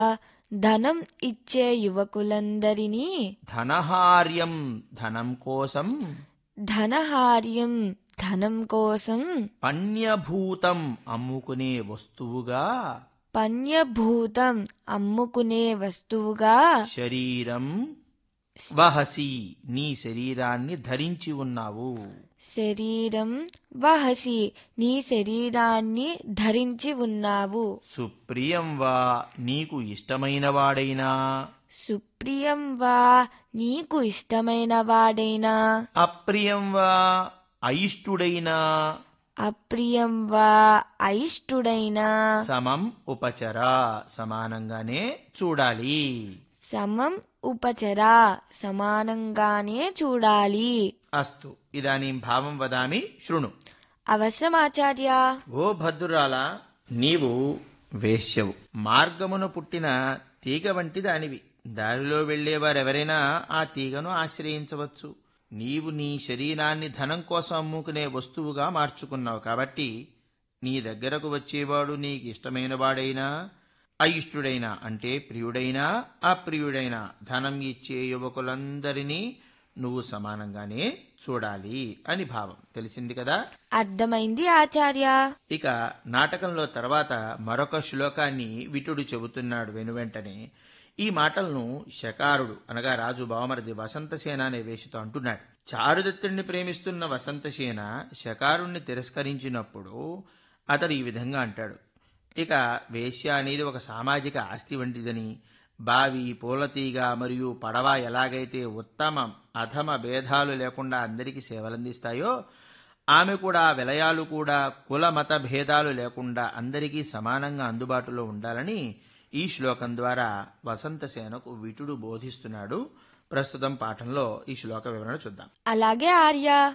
ధనం ఇచ్చే యువకులందరినీ ధనహార్యం ధనం కోసం ధనహార్యం ధనం కోసం పణ్యభూతం అమ్ముకునే వస్తువుగా పణ్యభూతం అమ్ముకునే వస్తువుగా శరీరం వహసి నీ శరీరాన్ని ధరించి ఉన్నావు శరీరం వహసి నీ శరీరాన్ని ధరించి ఉన్నావు సుప్రియం వా నీకు ఇష్టమైన వాడైనా సుప్రియం వా నీకు ఇష్టమైన వాడైనా అప్రియం వా అయిష్టుడైనా అప్రియం వా అయిష్టుడైనా సమం ఉపచరా సమానంగానే చూడాలి సమం ఉపచరా సమానంగానే చూడాలి అస్తు ఇదానీం భావం వదామి శృణు అవశ్యమాచార్య ఓ భద్రురాలా నీవు వేశ్యవు మార్గమున పుట్టిన తీగ వంటి దానివి దారిలో వెళ్లేవారెవరైనా ఆ తీగను ఆశ్రయించవచ్చు నీవు నీ శరీరాన్ని ధనం కోసం అమ్ముకునే వస్తువుగా మార్చుకున్నావు కాబట్టి నీ దగ్గరకు వచ్చేవాడు నీకు ఇష్టమైన వాడైనా అయిష్టుడైనా అంటే ప్రియుడైనా అప్రియుడైనా ధనం ఇచ్చే యువకులందరినీ నువ్వు సమానంగానే చూడాలి అని భావం తెలిసింది కదా అర్థమైంది ఆచార్య ఇక నాటకంలో తర్వాత మరొక శ్లోకాన్ని విటుడు చెబుతున్నాడు వెనువెంటనే ఈ మాటలను శకారుడు అనగా రాజు బావమరిది వసంతసేన అనే వేషతో అంటున్నాడు చారుదత్తుడిని ప్రేమిస్తున్న వసంతసేన శకారుణ్ణి తిరస్కరించినప్పుడు అతడు ఈ విధంగా అంటాడు ఇక వేశ్య అనేది ఒక సామాజిక ఆస్తి వంటిదని బావి పూలతీగ మరియు పడవ ఎలాగైతే ఉత్తమ అధమ భేదాలు లేకుండా అందరికీ సేవలందిస్తాయో ఆమె కూడా విలయాలు కూడా కుల మత భేదాలు లేకుండా అందరికీ సమానంగా అందుబాటులో ఉండాలని ఈ శ్లోకం ద్వారా వసంతసేనకు విటుడు బోధిస్తున్నాడు ప్రస్తుతం పాఠంలో ఈ శ్లోక వివరణ చూద్దాం అలాగే ఆర్య